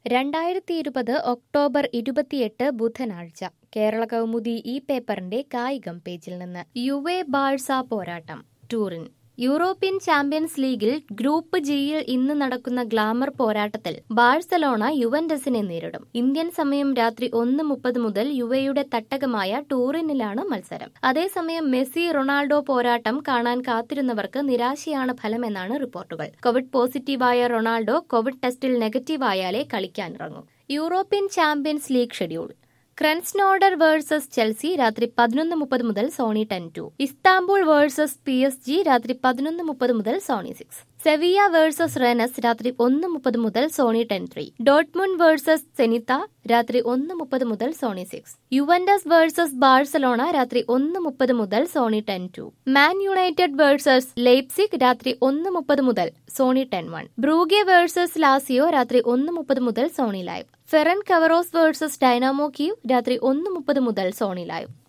രണ്ടായിരത്തി ഇരുപത് ഒക്ടോബർ ഇരുപത്തിയെട്ട് ബുധനാഴ്ച കേരള കൗമുദി ഈ പേപ്പറിന്റെ കായികം പേജിൽ നിന്ന് യുവെ ബാഴ്സ പോരാട്ടം ടൂറിൻ യൂറോപ്യൻ ചാമ്പ്യൻസ് ലീഗിൽ ഗ്രൂപ്പ് ജിയിൽ ഇന്ന് നടക്കുന്ന ഗ്ലാമർ പോരാട്ടത്തിൽ ബാഴ്സലോണ യുവന്റസിനെ നേരിടും ഇന്ത്യൻ സമയം രാത്രി ഒന്ന് മുപ്പത് മുതൽ യുവയുടെ തട്ടകമായ ടൂറിനിലാണ് മത്സരം അതേസമയം മെസ്സി റൊണാൾഡോ പോരാട്ടം കാണാൻ കാത്തിരുന്നവർക്ക് നിരാശയാണ് ഫലമെന്നാണ് റിപ്പോർട്ടുകൾ കോവിഡ് പോസിറ്റീവായ റൊണാൾഡോ കോവിഡ് ടെസ്റ്റിൽ നെഗറ്റീവായാലേ കളിക്കാനിറങ്ങൂ European champions league schedule Krasnodar versus Chelsea രാത്രി പതിനൊന്ന് മുപ്പത് മുതൽ Sony ten two Istanbul versus P S G രാത്രി പതിനൊന്ന് മുപ്പത് മുതൽ Sony six Sevilla versus Rennes രാത്രി ഒന്ന് മുപ്പത് മുതൽ സോണി ടെൻ ത്രീ ഡോട്ട്മുൺ വേഴ്സസ് സെനിത്ത രാത്രി ഒന്ന് മുപ്പത് മുതൽ Sony six Juventus versus Barcelona രാത്രി ഒന്ന് മുപ്പത് മുതൽ Sony ten two Man United versus Leipzig രാത്രി ഒന്ന് മുപ്പത് മുതൽ Sony ten one Bruges versus Lazio രാത്രി ഒന്ന് മുപ്പത് മുതൽ Sony live Ferencvaros versus Dynamo Kyiv രാത്രി ഒന്ന് മുപ്പത് മുതൽ സോണി ലൈവ്